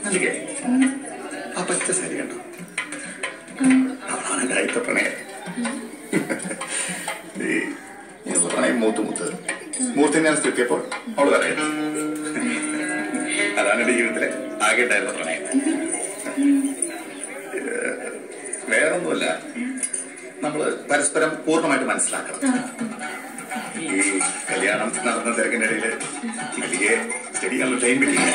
മല്ലികേ ആ പച്ച സാരി കണ്ടോ അവളാണ് എൻ്റെ ആദ്യത്തെ പ്രണയം ഈ ഇങ്ങനത്തെ പ്രണയം മൂത്ത് മൂത്ത് മൂത്ത് ഞാൻ കിട്ടിയപ്പോൾ അവള് പറയുന്നു അതാണ് എന്റെ ജീവിതത്തിലെ ആകെ ഉണ്ടായിരുന്ന പ്രണയം ഏഹ്, വേറൊന്നുമല്ല നമ്മള് പരസ്പരം പൂർണ്ണമായിട്ട് മനസ്സിലാക്കണം ഈ കല്യാണം നടന്ന തിരക്കിന്റെ ഇടയിൽ മല്ലികയെ സ്റ്റഡി ചെയ്യാനുള്ള ടൈം കിട്ടിയില്ല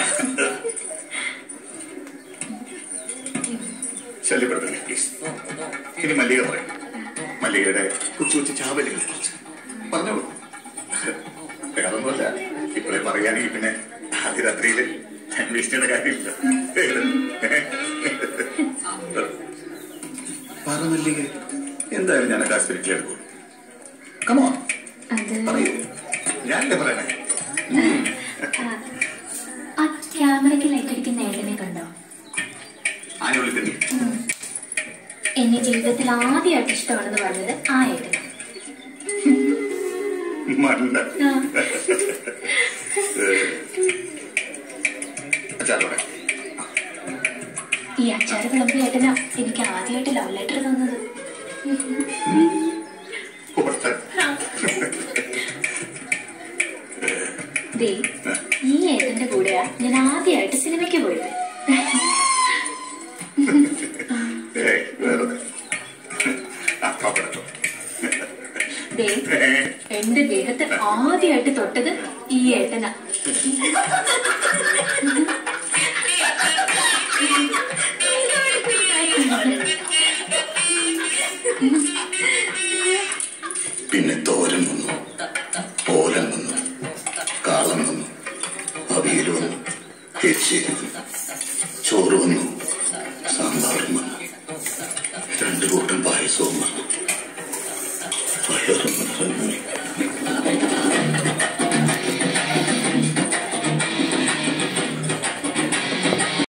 ശല്യപ്പെടുത്തില്ല പ്ലീസ് ഇനി മല്ലിക പറയും മല്ലികയുടെ കൊച്ചു കൊച്ചു ചാവലുകളെ കുറിച്ച് പറഞ്ഞോളൂ വേറൊന്നുമല്ല ഇപ്പോഴേ പറയുകയാണെങ്കിൽ പിന്നെ ആദ്യ രാത്രിയില് അന്വേഷിക്കേണ്ട കാര്യമില്ല പറ മല്ലിക എന്തായാലും ഞാൻ കാശ്മീരിലേക്ക് എടുക്കും കമോ അത് പറയൂ ഞാനല്ലേ പറയണേ ആ ക്യാമറയ്ക്ക് ലൈറ്റ് അടിക്കുന്ന ഏട്ടനെ കണ്ടോ ആനുള്ളിൽ തന്നെ എന്നെ ജീവിതത്തിൽ ആദ്യമായിട്ട് ഇഷ്ടമാണെന്ന് പറഞ്ഞത് ആ ഏട്ടൻ മണ്ട അച്ചാറോടെ ഈ അച്ചാറ് വിളമ്പി ഏട്ടനാ എനിക്ക് ആദ്യമായിട്ട് ലവ് ലെറ്റർ തന്നത് കൊടുത്ത ദേ ഈ ഏട്ടന്റെ കൂടെയാ ഞാൻ ആദ്യമായിട്ട് സിനിമയ്ക്ക് പോയത് ഏയ് വെറുതെ അപ്പപ്പെടുത്തു ദേ എന്റെ ദേഹത്ത് ആദ്യമായിട്ട് തൊട്ടത് ഈ ഏട്ടനാ പിന്നെ തോരൻ വന്നു ഓലൻ വന്നു കാളം വന്നു അവിയൽ വന്നു എരിശ്ശേരി വന്നു ചോറ് വന്നു സാമ്പാറും വന്നു രണ്ടു കൂട്ടം പായസവും വന്നു വയറ്